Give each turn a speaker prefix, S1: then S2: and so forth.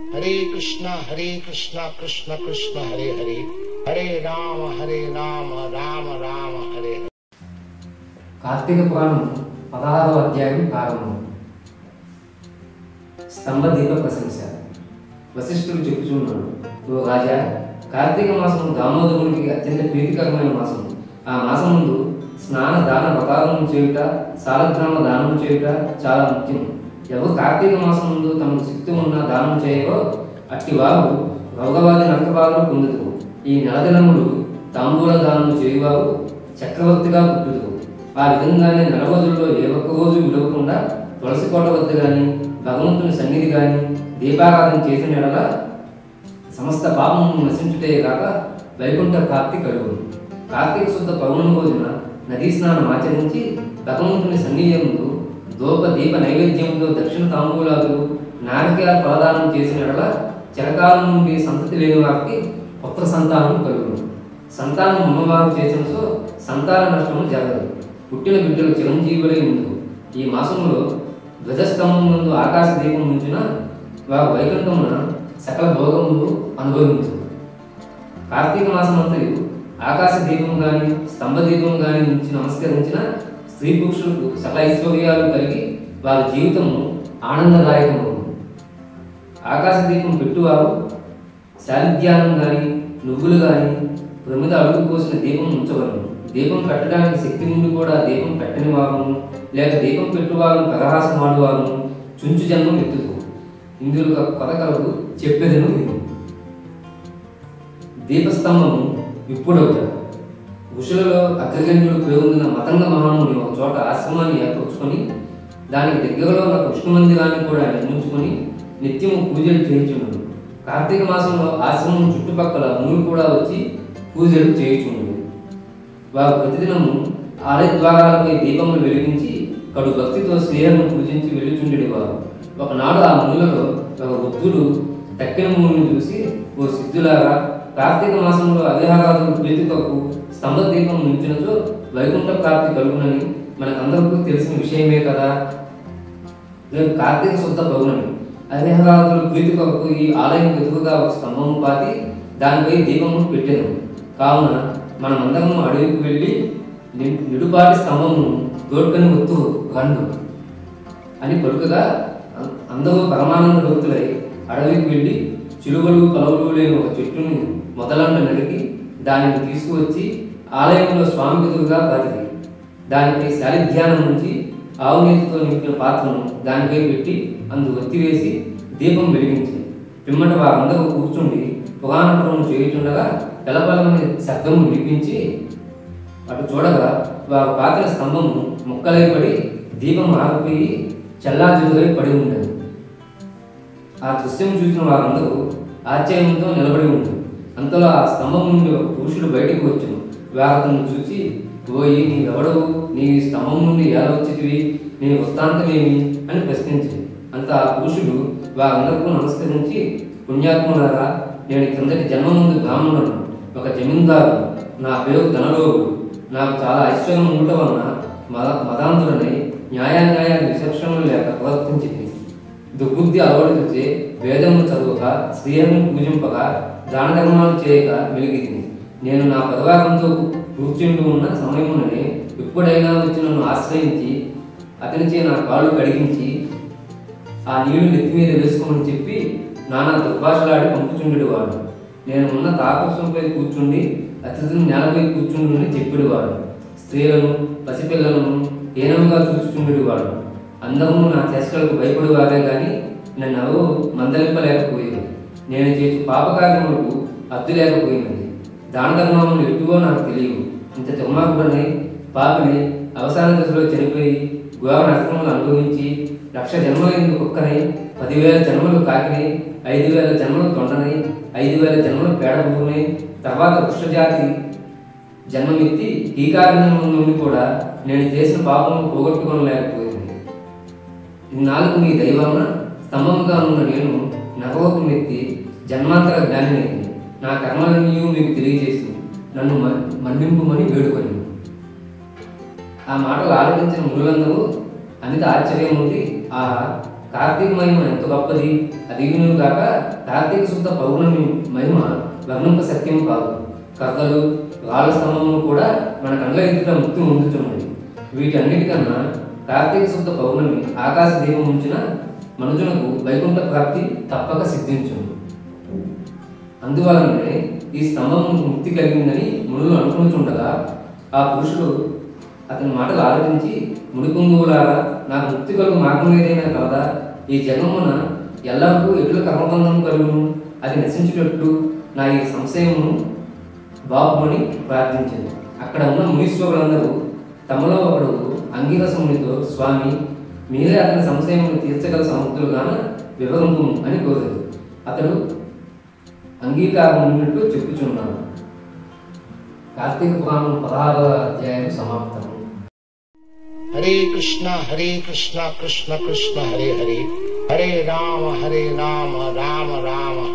S1: హరే కృష్ణ హరే కృష్ణ కృష్ణ కృష్ణ హరే హరే హరే రామ హరే రామ రామ రామ హరే హరే
S2: కార్తీక పురాణం పదహారవ అధ్యాయం ప్రారంభం స్తంభ దీప ప్రశంస వశిష్ఠుడు చెప్పుచున్నాడు ఓ రాజా కార్తీక మాసం దామోదరునికి అత్యంత ప్రీతికరమైన మాసం ఆ మాసం ముందు స్నాన దాన ప్రకారం చేయుట సాలగ్రామ దానం చేయుట చాలా ముఖ్యం ఎవరు కార్తీక మాసం ముందు తమకు శక్తి ఉన్న దానం చేయవో అట్టి వారు భోగవాది నరకబాధలు పొందుతారు ఈ నెలదినములు తాంబూల దానం చేయువారు చక్రవర్తిగా పుట్టుదురు ఆ విధంగానే నెల రోజుల్లో ఏ ఒక్క రోజు విడవకుండా తులసి కోట వద్ద గాని భగవంతుని సన్నిధి గాని దీపారాధన చేసిన ఎడల సమస్త పాపము నశించుటే కాక వైకుంఠ ప్రాప్తి కలుగును కార్తీక శుద్ధ పౌర్ణమి రోజున నదీ స్నానం ఆచరించి భగవంతుని సన్నిధియందు దోప దీప నైవేద్యంతో దక్షిణ తాంబూలాలు నారికేల ప్రదానం చేసిన ఎడల చిరకాలం నుండి సంతతి లేని వారికి పుత్ర సంతానం కలుగును సంతానం అమ్మవారు చేసిన సో సంతాన నష్టము జరగదు పుట్టిన బిడ్డలు చిరంజీవులై ఉండు ఈ మాసంలో ధ్వజస్తంభం ముందు ఆకాశ దీపం ఉంచిన వారు వైకుంఠమున సకల భోగములు అనుభవించు కార్తీక మాసం అంతయు ఆకాశ దీపం గాని స్తంభ దీపం గాని నుంచి నమస్కరించిన స్త్రీ పురుషులకు సకల ఐశ్వర్యాలు కలిగి వారి జీవితము ఆనందదాయకము ఆకాశ దీపం పెట్టువారు శాలిధ్యానం గాని నువ్వులు గాని ప్రమిద అడుగు పోసిన దీపం ఉంచవలను దీపం పెట్టడానికి శక్తి నుండి కూడా దీపం పెట్టని వారును లేక దీపం పెట్టువారు ప్రహాసం ఆడువారును చుంచు జన్మం ఎత్తుతూ ఇందులో కొత కలదు చెప్పేదను విను దీపస్తంభము విప్పుడవుట ఋషులలో అగ్రగణ్యుడు పేరొందిన మతంగ మహాముని ఒక చోట ఆశ్రమాన్ని ఏర్పరచుకొని దానికి దగ్గరలో ఉన్న కృష్ణ మందిరాన్ని కూడా నిర్మించుకొని నిత్యము పూజలు చేయించున్నాడు కార్తీక మాసంలో ఆశ్రమం చుట్టుపక్కల మునులు కూడా వచ్చి పూజలు చేయించున్నాడు వారు ప్రతిదినము ఆలయ ద్వారాలపై దీపములు వెలిగించి కడు భక్తితో శ్రీహరిని పూజించి వెలుచుండేవారు ఒకనాడు ఆ మునులలో ఒక వృద్ధుడు తక్కిన మునుని చూసి ఓ సిద్ధులారా కార్తీక మాసంలో అవిహారాదులు ప్రీతి కొరకు స్తంభ దీపం ఉంచినచో వైకుంఠ ప్రాప్తి కలుగునని మనకందరికీ తెలిసిన విషయమే కదా రేపు కార్తీక శుద్ధ పౌర్ణమి అవిహారాదులు ప్రీతి కొరకు ఈ ఆలయం ఎదురుగా ఒక స్తంభము పాతి దానిపై దీపము పెట్టెను కావున మనమందరము అడవికి వెళ్ళి ని- నిడుపాటి స్తంభమును తోడ్కొని వత్తు రండు అని పలుకగా అం- అందరూ పరమానంద భక్తులై అడవికి వెళ్ళి చిలువలు కలవలు లేని ఒక చెట్టుని మొదలంట నరికి దానిని తీసుకువచ్చి ఆలయంలో స్వామికి ఎదురుగా పాతిది దానిపై శాలిధ్యానం నుంచి ఆవు నీతితో నింపిన పాత్రను దానిపై పెట్టి అందు ఒత్తివేసి దీపం వెలిగించింది పిమ్మట వారందరూ కూర్చుండి పురాణపురం చేయుచుండగా కలపలమని శబ్దము వినిపించి అటు చూడగా వారు పాతిన స్తంభము ముక్కలై పడి దీపం ఆగిపోయి చల్లాచెదురై పడి ఉండేది ఆ దృశ్యం చూసిన వారందరూ ఆశ్చర్యంతో నిలబడి ఉంది అంతలో ఆ స్తంభం నుండి ఒక పురుషుడు బయటకు వచ్చాను వారతను చూసి పోయి నీవెవడవు నీ ఈ స్తంభం నుండి ఎలా వచ్చితివి నీ వృత్తాంతమేమి అని ప్రశ్నించింది అంత ఆ పురుషుడు వారందరికీ నమస్కరించి పుణ్యాత్ములారా నేను కిందటి జన్మ ముందు బ్రాహ్మణుడు ఒక జమీందారు నా పేరు ధనలోడు నాకు చాలా ఐశ్వర్యం ఉండటం వలన మద మదాంధుడనై న్యాయాన్యాయాలు విచక్షణలు లేక ప్రవర్తించింది దుర్బుద్ధి అలవడితే వేదములు చదువుక శ్రీహరిని పూజింపక దాన ధర్మాలు చేయక వెలిగింది నేను నా పరివారంతో కూర్చుంటూ ఉన్న సమయముననే ఎప్పుడైనా వచ్చి నన్ను ఆశ్రయించి అతనిచే నా కాళ్ళు కడిగించి ఆ నీళ్లు నెత్తి మీద వేసుకోమని చెప్పి నానా దుర్భాషలాడి పంపుచుండేవాడు నేను ఉన్న తాపసంపై కూర్చుండి అతిథిని నేలపై కూర్చుండుని చెప్పేవాడు స్త్రీలను పసిపిల్లలను హీనముగా చూచుచుండేవాడు అందరూ నా చేష్టలకు భయపడేవారే కానీ నన్ను ఎవరు మందలింపలేకపోయేది నేను చేసే పాపకార్యములకు అద్దు లేకపోయినది దాన ధర్మములు ఎటువో నాకు తెలియదు ఇంత దుర్మార్గుడనై పాపిని అవసాన దశలో చనిపోయి ఘోర నష్టములు అనుభవించి లక్ష జన్మల ఎందుకు కుక్కనై పదివేల జన్మలు కాకినై ఐదు వేల జన్మలు తొండనై ఐదు వేల జన్మలు పేడబూనై తర్వాత వృక్షజాతి జన్మమెత్తి టీకారణ్యం నుండి కూడా నేను చేసిన పాపము పోగొట్టుకోలేకపోయింది ఇన్నాళ్ళకు మీ దైవమున స్తంభముగా ఉన్న నేను నగవకు మెత్తి జన్మాంతర జ్ఞానినైంది నా కర్మలన్నీ మీకు తెలియజేసి నన్ను మ- మన్నింపుమని వేడుకొని ఆ మాటలు ఆలోచించిన మునులందరూ అమిత ఆశ్చర్యం ఉంది ఆ కార్తీక మహిమ ఎంత గొప్పది అది కాక కార్తీక శుద్ధ పౌర్ణమి మహిమ వర్ణంప సత్యం కాదు కథలు రాళ్ళ స్తంభములు కూడా మన కండ్ల ఎదుట ముక్తి ముందుచున్నది వీటన్నిటికన్నా కార్తీక శుద్ధ పౌర్ణమి ఆకాశ దీపం ఉంచిన మనుజునకు వైకుంఠ ప్రాప్తి తప్పక సిద్ధించును అందువలనే ఈ స్తంభం ముక్తి కలిగిందని మునులు అనుకుంటుండగా ఆ పురుషుడు అతని మాటలు ఆలోచించి ముడిపుంగులారా నాకు ముక్తి కలుగు మార్గం ఏదైనా కలదా ఈ జన్మమున ఎల్లరికూ ఎటుల కర్మబంధం కలుగును అది నశించేటట్లు నా ఈ సంశయమును బాబుని ప్రార్థించింది అక్కడ ఉన్న మునీశ్వరులందరూ తమలో ఒకడు అంగీరస మునితో స్వామి మీరే అతని సంశయమును తీర్చగల సమర్థులుగాన వివరింపు అని కోరారు అతడు అంగీకారం ఉన్నట్టు చెప్పుచున్నాను కార్తీక పురాణం పదహారవ అధ్యాయం సమాప్తం
S1: हरे कृष्णा हरे कृष्णा कृष्ण कृष्ण हरे हरे हरे राम हरे राम राम राम